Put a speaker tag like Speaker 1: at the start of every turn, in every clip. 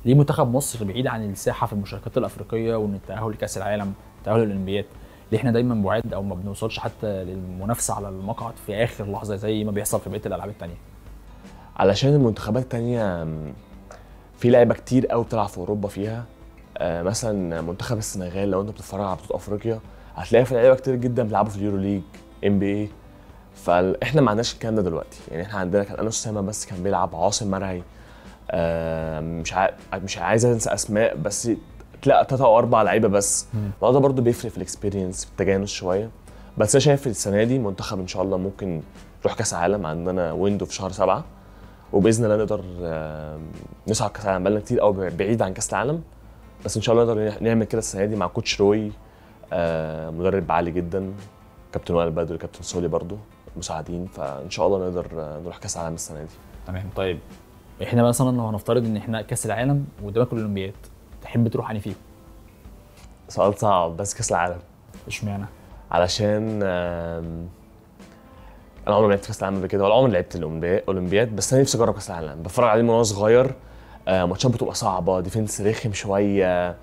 Speaker 1: ليه منتخب مصر بعيد عن الساحه في المشاركات الافريقيه وان التاهل لكاس العالم التاهل للاولمبياد ليه احنا دايما بعاد او ما بنوصلش حتى للمنافسه على المقعد في اخر لحظه زي ما بيحصل في بقيه الالعاب التانيه
Speaker 2: علشان المنتخبات التانية م، في لعيبه كتير قوي بتلعب في اوروبا فيها آه، مثلا منتخب السنغال لو انت بتتفرج على بطوله افريقيا هتلاقي في لعيبه كتير جدا بيلعبوا في اليورو ليج ام بي اي فاحنا ما عندناش الكلام ده دلوقتي يعني احنا عندنا كان انس سامه بس كان بيلعب عاصم مرعي آه، مش عا... مش عايز انسى اسماء بس تلاقي ثلاثة او اربع لعيبه بس الموضوع ده برضه بيفرق في الاكسبيرينس في التجانس شويه بس انا شايف السنه دي منتخب ان شاء الله ممكن يروح كاس عالم عندنا ويندو في شهر سبعة وباذن الله نقدر آه، نصعد كاس العالم بقالنا كتير قوي بعيد عن كاس العالم بس ان شاء الله نقدر نعمل كده السنه دي مع كوتش روي آه، مدرب عالي جدا كابتن وائل بدر كابتن سولي برضو مساعدين فان شاء الله نقدر آه، نروح كاس العالم السنه دي
Speaker 1: تمام طيب احنا مثلا لو هنفترض ان احنا كاس العالم وقدامك الاولمبياد تحب تروح انهي فيهم
Speaker 2: سؤال صعب بس كاس العالم
Speaker 1: اشمعنى
Speaker 2: علشان آم، انا عمري ما لعبت كاس العالم قبل كده ولا عمري لعبت الأولمبي- الاولمبياد بس انا نفسي اجرب كاس العالم بتفرج عليه من وانا صغير آه، ماتشات بتبقى صعبه ديفنس رخم شويه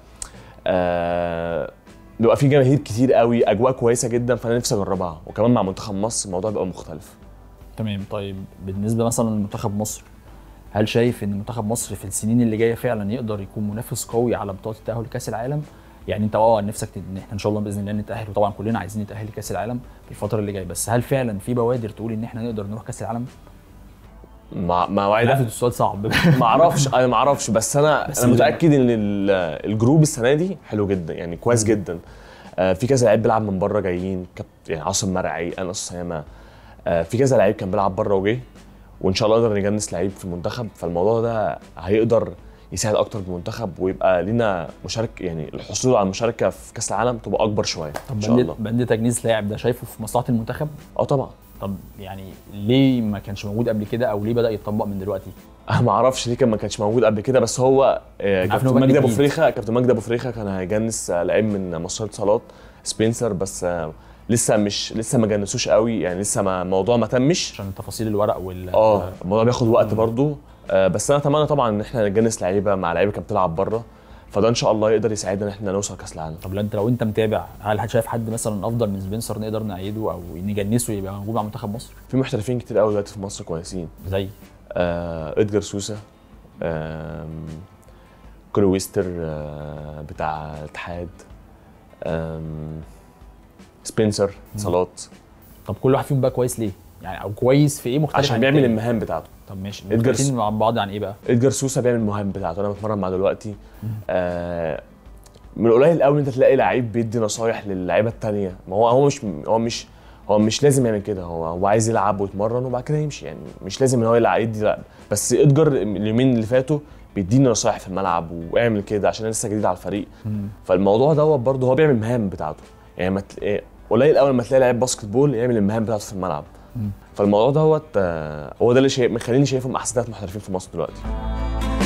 Speaker 2: آه، بيبقى في جماهير كتير قوي اجواء كويسه جدا فانا نفسي اجربها وكمان مع منتخب مصر الموضوع بيبقى مختلف
Speaker 1: تمام طيب بالنسبه مثلا لمنتخب مصر هل شايف ان منتخب مصر في السنين اللي جايه فعلا يقدر يكون منافس قوي على بطوله التاهل لكاس العالم يعني انت اه نفسك ان احنا ان شاء الله باذن الله نتاهل وطبعا كلنا عايزين نتاهل لكاس العالم في الفتره اللي جايه بس هل فعلا في بوادر تقول ان احنا نقدر نروح كاس العالم؟
Speaker 2: مع مع وعي
Speaker 1: انا
Speaker 2: ده
Speaker 1: عارف إن السؤال صعب
Speaker 2: ما اعرفش انا ما اعرفش بس انا
Speaker 1: بس
Speaker 2: انا
Speaker 1: اللي-
Speaker 2: متاكد ان ال- الجروب السنه دي حلو جدا يعني كويس جدا آه، في كذا لعيب بيلعب من بره جايين كابت يعني عاصم مرعي انس سامه آه، في كذا لعيب كان بيلعب بره وجه وان شاء الله نقدر نجنس لعيب في المنتخب فالموضوع ده هيقدر يساعد اكتر بالمنتخب ويبقى لينا مشاركه يعني الحصول على المشاركه في كاس العالم تبقى اكبر شويه
Speaker 1: طب
Speaker 2: ان شاء
Speaker 1: بند
Speaker 2: الله
Speaker 1: بند تجنيس لاعب ده شايفه في مصلحه المنتخب؟
Speaker 2: اه طبعا
Speaker 1: طب يعني ليه ما كانش موجود قبل كده او ليه بدا يتطبق من دلوقتي؟
Speaker 2: انا ما اعرفش ليه كان ما كانش موجود قبل كده بس هو آه،
Speaker 1: عارف إن
Speaker 2: كابتن
Speaker 1: هو
Speaker 2: مجدي ابو
Speaker 1: جديد.
Speaker 2: فريخه كابتن مجدي ابو فريخه كان هيجنس آه، لعيب من مصرية صالات سبنسر بس آه، لسه مش لسه ما جنسوش قوي يعني لسه ما الموضوع ما تمش
Speaker 1: عشان تفاصيل الورق وال
Speaker 2: اه الموضوع بياخد وقت برضو آه، بس انا اتمنى طبعا ان احنا نجنس لعيبه مع لعيبه كانت بتلعب بره فده ان شاء الله يقدر يساعدنا ان احنا نوصل كاس العالم
Speaker 1: طب لو انت لو انت متابع هل شايف حد مثلا افضل من سبنسر نقدر نأيده او نجنسه يبقى موجود مع منتخب مصر؟
Speaker 2: في محترفين كتير قوي دلوقتي في مصر كويسين
Speaker 1: زي
Speaker 2: آه ادجار سوسه آم، كرويستر آه بتاع الاتحاد آم، سبنسر صالات
Speaker 1: طب كل واحد فيهم بقى كويس ليه؟ يعني او كويس في ايه مختلف
Speaker 2: عشان
Speaker 1: عن
Speaker 2: بيعمل
Speaker 1: التاني؟
Speaker 2: المهام بتاعته
Speaker 1: طب ماشي
Speaker 2: إدجار
Speaker 1: مختلفين مع بعض عن ايه بقى؟
Speaker 2: ادجار سوسه بيعمل المهام بتاعته انا بتمرن معاه دلوقتي آه من القليل قوي ان انت تلاقي لعيب بيدي نصايح للعيبه التانية ما هو هو مش هو مش هو مش لازم يعمل كده هو هو عايز يلعب ويتمرن وبعد كده يمشي يعني مش لازم ان هو يلعب يدي لا بس ادجار اليومين اللي فاتوا بيديني نصايح في الملعب واعمل كده عشان انا لسه جديد على الفريق فالموضوع دوت برضه هو بيعمل المهام بتاعته يعني ما تلاقي- قليل قوي لما تلاقي لعيب باسكت بول يعمل المهام بتاعته في الملعب فالموضوع دوت آه، هو ده اللي شايف مخليني شايفهم احسن ثلاث محترفين في مصر دلوقتي